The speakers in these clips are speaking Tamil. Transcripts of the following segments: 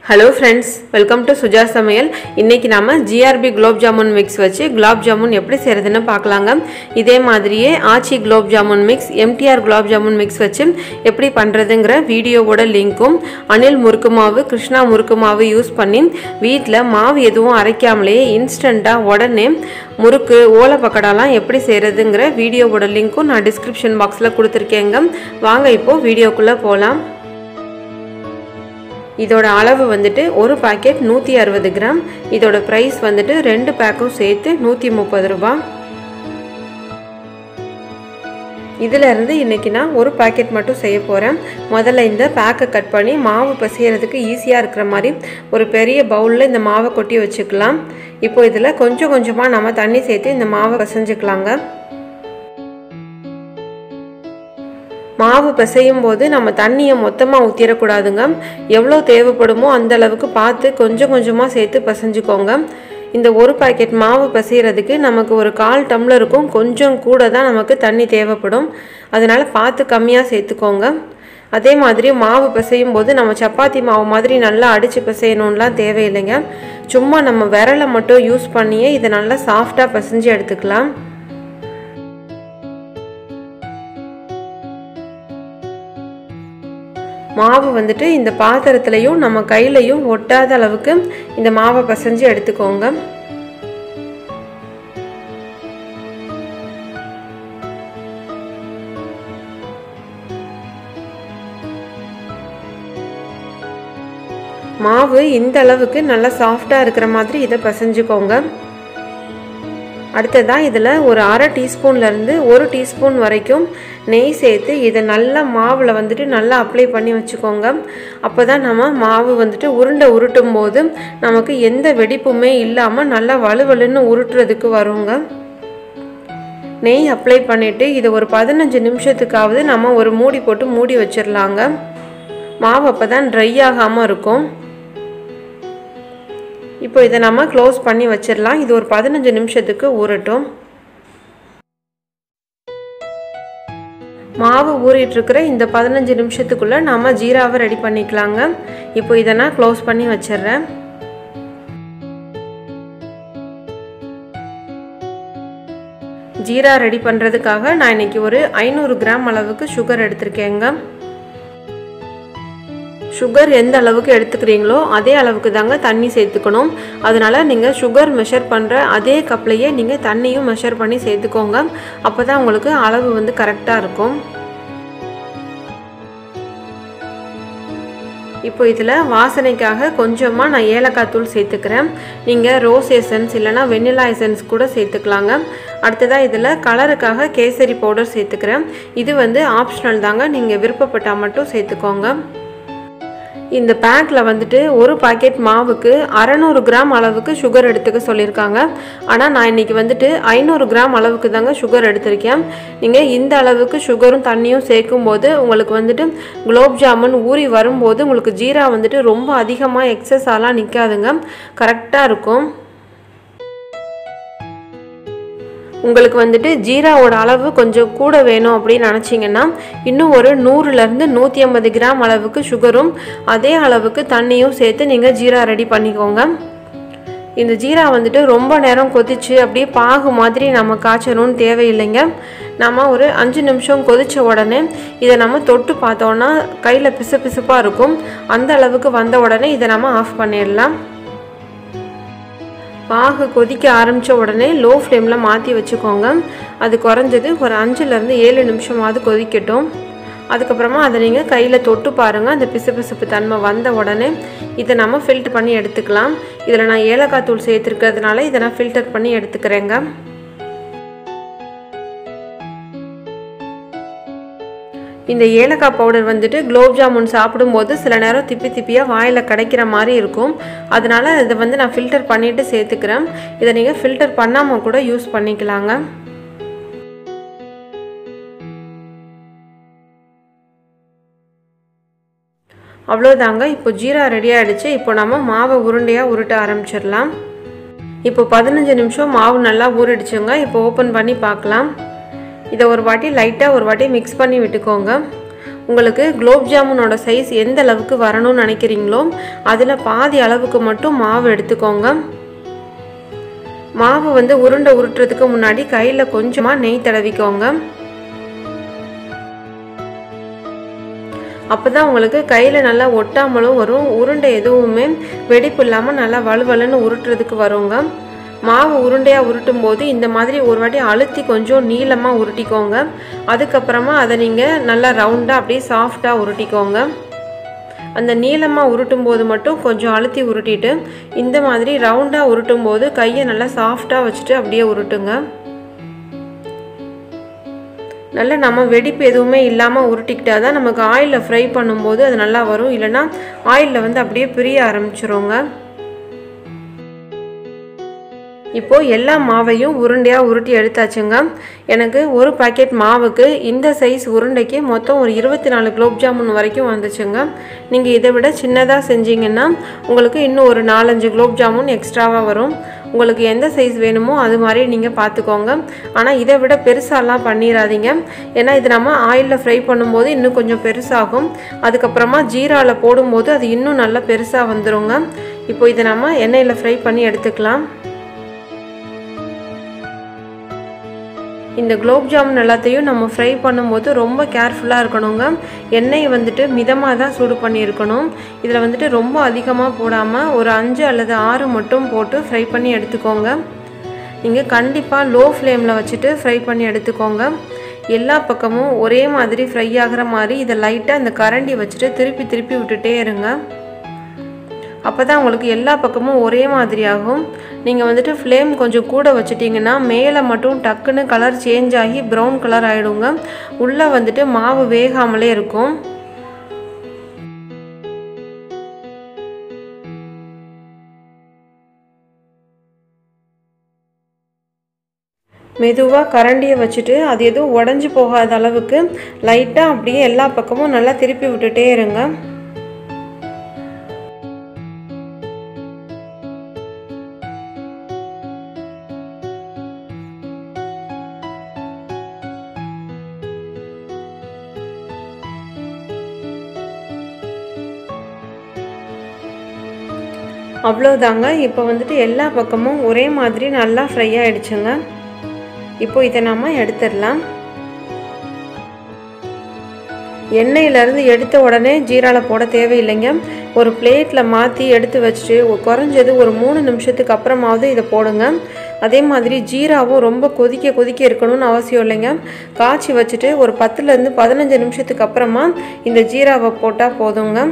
hello friends welcome to Suja சமையல் இன்றைக்கி நாம ஜிஆர்பி குலோப் ஜாமுன் மிக்ஸ் வச்சு குலாப் ஜாமுன் எப்படி செய்கிறதுன்னு பார்க்கலாங்க இதே மாதிரியே Aachi gulab jamun mix MTR gulab jamun mix வச்சு எப்படி பண்ணுறதுங்கிற வீடியோவோட லிங்க்கும் அனில் முறுக்கு மாவு கிருஷ்ணா முறுக்கு மாவு யூஸ் பண்ணி வீட்டில் மாவு எதுவும் அரைக்காமலேயே இன்ஸ்டண்ட்டாக உடனே முறுக்கு ஓலை பக்கடாலாம் எப்படி செய்கிறதுங்கிற வீடியோவோட லிங்க்கும் நான் டிஸ்கிரிப்ஷன் பாக்ஸில் கொடுத்துருக்கேங்க வாங்க இப்போது வீடியோக்குள்ளே போகலாம் இதோட அளவு வந்துட்டு ஒரு பாக்கெட் நூற்றி அறுபது கிராம் இதோட ப்ரைஸ் வந்துட்டு ரெண்டு பேக்கும் சேர்த்து நூற்றி முப்பது ரூபா இதிலிருந்து இன்றைக்கி நான் ஒரு பாக்கெட் மட்டும் செய்ய போகிறேன் முதல்ல இந்த பேக்கை கட் பண்ணி மாவு பசைகிறதுக்கு ஈஸியாக இருக்கிற மாதிரி ஒரு பெரிய பவுலில் இந்த மாவை கொட்டி வச்சுக்கலாம் இப்போ இதில் கொஞ்சம் கொஞ்சமாக நம்ம தண்ணி சேர்த்து இந்த மாவை பசைஞ்சுக்கலாங்க மாவு பிசையும் போது நம்ம தண்ணியை மொத்தமாக ஊற்றிடக்கூடாதுங்க எவ்வளோ தேவைப்படுமோ அந்த அளவுக்கு பார்த்து கொஞ்சம் கொஞ்சமாக சேர்த்து பசைஞ்சுக்கோங்க இந்த ஒரு பாக்கெட் மாவு பசைகிறதுக்கு நமக்கு ஒரு கால் டம்ளருக்கும் கொஞ்சம் கூட தான் நமக்கு தண்ணி தேவைப்படும் அதனால் பார்த்து கம்மியாக சேர்த்துக்கோங்க அதே மாதிரி மாவு பிசையும் போது நம்ம சப்பாத்தி மாவு மாதிரி நல்லா அடித்து பிசையணும்லாம் தேவையில்லைங்க சும்மா நம்ம விரலை மட்டும் யூஸ் பண்ணியே இதை நல்லா சாஃப்டாக பிசைஞ்சு எடுத்துக்கலாம் மாவு வந்துட்டு இந்த பாத்திரத்துலையும் நம்ம கையிலையும் ஒட்டாத அளவுக்கு இந்த மாவை பசைஞ்சு எடுத்துக்கோங்க மாவு இந்த அளவுக்கு நல்லா சாஃப்டாக இருக்கிற மாதிரி இதை பசைஞ்சுக்கோங்க அடுத்ததாக இதில் ஒரு அரை டீஸ்பூன்லேருந்து ஒரு டீஸ்பூன் வரைக்கும் நெய் சேர்த்து இதை நல்லா மாவில் வந்துட்டு நல்லா அப்ளை பண்ணி வச்சுக்கோங்க அப்போ தான் நம்ம மாவு வந்துட்டு உருண்டை உருட்டும் போது நமக்கு எந்த வெடிப்புமே இல்லாமல் நல்லா வலுவலுன்னு உருட்டுறதுக்கு வருங்க நெய் அப்ளை பண்ணிவிட்டு இதை ஒரு பதினஞ்சு நிமிஷத்துக்காவது நம்ம ஒரு மூடி போட்டு மூடி வச்சிடலாங்க மாவு அப்போ தான் ட்ரை ஆகாமல் இருக்கும் இப்போ இதை நம்ம க்ளோஸ் பண்ணி வச்சிடலாம் இது ஒரு பதினஞ்சு நிமிஷத்துக்கு ஊறட்டும் மாவு ஊறிட்டுருக்கிற இந்த பதினஞ்சு நிமிஷத்துக்குள்ளே நம்ம ஜீராவை ரெடி பண்ணிக்கலாங்க இப்போ இதை நான் க்ளோஸ் பண்ணி வச்சிடுறேன் ஜீரா ரெடி பண்ணுறதுக்காக நான் இன்றைக்கி ஒரு ஐநூறு கிராம் அளவுக்கு சுகர் எடுத்திருக்கேங்க சுகர் எந்த அளவுக்கு எடுத்துக்கிறீங்களோ அதே அளவுக்கு தாங்க தண்ணி சேர்த்துக்கணும் அதனால் நீங்கள் சுகர் மெஷர் பண்ணுற அதே கப்லையே நீங்கள் தண்ணியும் மெஷர் பண்ணி சேர்த்துக்கோங்க அப்போ தான் உங்களுக்கு அளவு வந்து கரெக்டாக இருக்கும் இப்போ இதில் வாசனைக்காக கொஞ்சமாக நான் ஏலக்காய் தூள் சேர்த்துக்கிறேன் நீங்கள் ரோஸ் எசன்ஸ் இல்லைனா வெண்ணிலா எசன்ஸ் கூட சேர்த்துக்கலாங்க அடுத்ததாக இதில் கலருக்காக கேசரி பவுடர் சேர்த்துக்கிறேன் இது வந்து ஆப்ஷனல் தாங்க நீங்கள் விருப்பப்பட்டால் மட்டும் சேர்த்துக்கோங்க இந்த பேக்கில் வந்துட்டு ஒரு பாக்கெட் மாவுக்கு அறநூறு கிராம் அளவுக்கு சுகர் எடுத்துக்க சொல்லியிருக்காங்க ஆனால் நான் இன்றைக்கி வந்துட்டு ஐநூறு கிராம் அளவுக்கு தாங்க சுகர் எடுத்திருக்கேன் நீங்கள் இந்த அளவுக்கு சுகரும் தண்ணியும் சேர்க்கும் போது உங்களுக்கு வந்துட்டு குலோப் ஜாமுன் ஊறி வரும்போது உங்களுக்கு ஜீரா வந்துட்டு ரொம்ப அதிகமாக எக்ஸஸ் ஆலாம் நிற்காதுங்க கரெக்டாக இருக்கும் உங்களுக்கு வந்துட்டு ஜீராவோட அளவு கொஞ்சம் கூட வேணும் அப்படின்னு நினச்சிங்கன்னா இன்னும் ஒரு நூறுலேருந்து நூற்றி ஐம்பது கிராம் அளவுக்கு சுகரும் அதே அளவுக்கு தண்ணியும் சேர்த்து நீங்கள் ஜீரா ரெடி பண்ணிக்கோங்க இந்த ஜீரா வந்துட்டு ரொம்ப நேரம் கொதிச்சு அப்படியே பாகு மாதிரி நம்ம காய்ச்சணும்னு தேவையில்லைங்க நம்ம ஒரு அஞ்சு நிமிஷம் கொதித்த உடனே இதை நம்ம தொட்டு பார்த்தோன்னா கையில் பிசு பிசுப்பாக இருக்கும் அந்த அளவுக்கு வந்த உடனே இதை நம்ம ஆஃப் பண்ணிடலாம் பாகு கொதிக்க ஆரம்பித்த உடனே லோ ஃப்ளேமில் மாற்றி வச்சுக்கோங்க அது குறைஞ்சது ஒரு அஞ்சுலேருந்து ஏழு நிமிஷமாவது கொதிக்கட்டும் அதுக்கப்புறமா அதை நீங்கள் கையில் தொட்டு பாருங்கள் அந்த பிசு பிசுப்பு தன்மை வந்த உடனே இதை நம்ம ஃபில்டர் பண்ணி எடுத்துக்கலாம் இதில் நான் ஏலக்காய் தூள் சேர்த்துருக்கிறதுனால இதை நான் ஃபில்டர் பண்ணி எடுத்துக்கிறேங்க இந்த ஏலக்காய் பவுடர் வந்துட்டு குலோப் ஜாமுன் சாப்பிடும்போது சில நேரம் திப்பி திப்பியாக வாயில் கிடைக்கிற மாதிரி இருக்கும் அதனால் இதை வந்து நான் ஃபில்டர் பண்ணிவிட்டு சேர்த்துக்கிறேன் இதை நீங்கள் ஃபில்டர் பண்ணாமல் கூட யூஸ் பண்ணிக்கலாங்க அவ்வளோதாங்க இப்போ ஜீரா ரெடி ஆகிடுச்சு இப்போ நம்ம மாவை உருண்டையாக உருட்ட ஆரம்பிச்சிடலாம் இப்போ பதினஞ்சு நிமிஷம் மாவு நல்லா ஊறிடுச்சுங்க இப்போ ஓப்பன் பண்ணி பார்க்கலாம் இதை ஒரு வாட்டி லைட்டாக ஒரு வாட்டி மிக்ஸ் பண்ணி விட்டுக்கோங்க உங்களுக்கு குலோப் ஜாமுனோட சைஸ் எந்த அளவுக்கு வரணும்னு நினைக்கிறீங்களோ அதில் பாதி அளவுக்கு மட்டும் மாவு எடுத்துக்கோங்க மாவு வந்து உருண்டை உருட்டுறதுக்கு முன்னாடி கையில் கொஞ்சமாக நெய் தடவிக்கோங்க அப்போ தான் உங்களுக்கு கையில் நல்லா ஒட்டாமலும் வரும் உருண்டை எதுவுமே வெடிப்பு இல்லாமல் நல்லா வலுவலுன்னு உருட்டுறதுக்கு வருங்க மாவு உருண்டையாக உருட்டும் போது இந்த மாதிரி ஒரு வாட்டி அழுத்தி கொஞ்சம் நீளமாக உருட்டிக்கோங்க அதுக்கப்புறமா அதை நீங்கள் நல்லா ரவுண்டாக அப்படியே சாஃப்டாக உருட்டிக்கோங்க அந்த நீளமாக உருட்டும் போது மட்டும் கொஞ்சம் அழுத்தி உருட்டிட்டு இந்த மாதிரி ரவுண்டாக உருட்டும் போது கையை நல்லா சாஃப்டாக வச்சுட்டு அப்படியே உருட்டுங்க நல்லா நம்ம வெடிப்பு எதுவுமே இல்லாமல் உருட்டிக்கிட்டா தான் நமக்கு ஆயிலில் ஃப்ரை பண்ணும்போது அது நல்லா வரும் இல்லைன்னா ஆயிலில் வந்து அப்படியே பிரிய ஆரம்பிச்சிருங்க இப்போது எல்லா மாவையும் உருண்டையாக உருட்டி எடுத்தாச்சுங்க எனக்கு ஒரு பாக்கெட் மாவுக்கு இந்த சைஸ் உருண்டைக்கு மொத்தம் ஒரு இருபத்தி நாலு குலோப் ஜாமுன் வரைக்கும் வந்துச்சுங்க நீங்கள் இதை விட சின்னதாக செஞ்சீங்கன்னா உங்களுக்கு இன்னும் ஒரு நாலஞ்சு குலோப் ஜாமுன் எக்ஸ்ட்ராவாக வரும் உங்களுக்கு எந்த சைஸ் வேணுமோ அது மாதிரி நீங்கள் பார்த்துக்கோங்க ஆனால் இதை விட பெருசாலாம் பண்ணிடாதீங்க ஏன்னா இது நம்ம ஆயிலில் ஃப்ரை பண்ணும்போது இன்னும் கொஞ்சம் பெருசாகும் அதுக்கப்புறமா ஜீராவில் போடும்போது அது இன்னும் நல்லா பெருசாக வந்துடுங்க இப்போ இதை நம்ம எண்ணெயில் ஃப்ரை பண்ணி எடுத்துக்கலாம் இந்த குலோப் ஜாமுன் எல்லாத்தையும் நம்ம ஃப்ரை பண்ணும்போது ரொம்ப கேர்ஃபுல்லாக இருக்கணுங்க எண்ணெய் வந்துட்டு மிதமாக தான் சூடு பண்ணியிருக்கணும் இதில் வந்துட்டு ரொம்ப அதிகமாக போடாமல் ஒரு அஞ்சு அல்லது ஆறு மட்டும் போட்டு ஃப்ரை பண்ணி எடுத்துக்கோங்க நீங்கள் கண்டிப்பாக லோ ஃப்ளேமில் வச்சுட்டு ஃப்ரை பண்ணி எடுத்துக்கோங்க எல்லா பக்கமும் ஒரே மாதிரி ஃப்ரை ஆகிற மாதிரி இதை லைட்டாக இந்த கரண்டி வச்சுட்டு திருப்பி திருப்பி விட்டுட்டே இருங்க அப்போ தான் உங்களுக்கு எல்லா பக்கமும் ஒரே மாதிரி ஆகும் நீங்கள் வந்துட்டு ஃப்ளேம் கொஞ்சம் கூட வச்சுட்டிங்கன்னா மேலே மட்டும் டக்குன்னு கலர் சேஞ்ச் ஆகி ப்ரௌன் கலர் ஆகிடுங்க உள்ளே வந்துட்டு மாவு வேகாமலே இருக்கும் மெதுவாக கரண்டியை வச்சுட்டு அது எதுவும் உடஞ்சி போகாத அளவுக்கு லைட்டாக அப்படியே எல்லா பக்கமும் நல்லா திருப்பி விட்டுட்டே இருங்க அவ்வளோதாங்க இப்போ வந்துட்டு எல்லா பக்கமும் ஒரே மாதிரி நல்லா ஃப்ரை ஆகிடுச்சுங்க இப்போ இதை நம்ம எடுத்துடலாம் எண்ணெயிலேருந்து எடுத்த உடனே ஜீராவில் போட தேவையில்லைங்க ஒரு பிளேட்டில் மாற்றி எடுத்து வச்சுட்டு குறைஞ்சது ஒரு மூணு நிமிஷத்துக்கு அப்புறமாவது இதை போடுங்க அதே மாதிரி ஜீராவும் ரொம்ப கொதிக்க கொதிக்க இருக்கணும்னு அவசியம் இல்லைங்க காய்ச்சி வச்சுட்டு ஒரு பத்துலேருந்து பதினஞ்சு நிமிஷத்துக்கு அப்புறமா இந்த ஜீராவை போட்டால் போதுங்க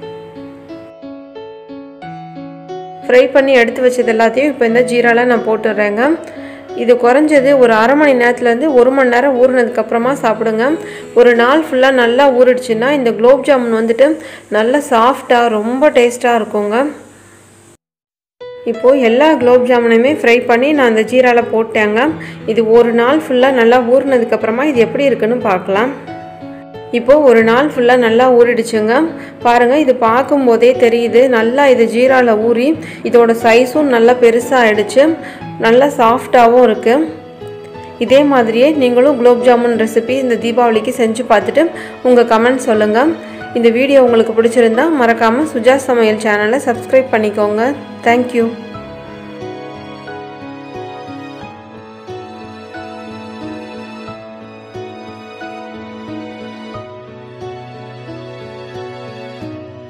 ஃப்ரை பண்ணி எடுத்து வச்சது எல்லாத்தையும் இப்போ இந்த ஜீராவில் நான் போட்டுடுறேங்க இது குறைஞ்சது ஒரு அரை மணி நேரத்துலேருந்து ஒரு மணி நேரம் ஊறினதுக்கப்புறமா சாப்பிடுங்க ஒரு நாள் ஃபுல்லாக நல்லா ஊறிடுச்சுன்னா இந்த குலோப் ஜாமுன் வந்துட்டு நல்லா சாஃப்டாக ரொம்ப டேஸ்ட்டாக இருக்குங்க இப்போது எல்லா குலோப் ஜாமுனையுமே ஃப்ரை பண்ணி நான் அந்த ஜீராவில் போட்டேங்க இது ஒரு நாள் ஃபுல்லாக நல்லா ஊறினதுக்கப்புறமா இது எப்படி இருக்குன்னு பார்க்கலாம் இப்போது ஒரு நாள் ஃபுல்லாக நல்லா ஊறிடுச்சுங்க பாருங்கள் இது பார்க்கும்போதே தெரியுது நல்லா இது ஜீராவில் ஊறி இதோட சைஸும் நல்லா பெருசாக ஆயிடுச்சு நல்லா சாஃப்டாகவும் இருக்குது இதே மாதிரியே நீங்களும் குலோப் ஜாமுன் ரெசிபி இந்த தீபாவளிக்கு செஞ்சு பார்த்துட்டு உங்கள் கமெண்ட் சொல்லுங்கள் இந்த வீடியோ உங்களுக்கு பிடிச்சிருந்தா மறக்காமல் சுஜா சமையல் சேனலை சப்ஸ்கிரைப் பண்ணிக்கோங்க தேங்க்யூ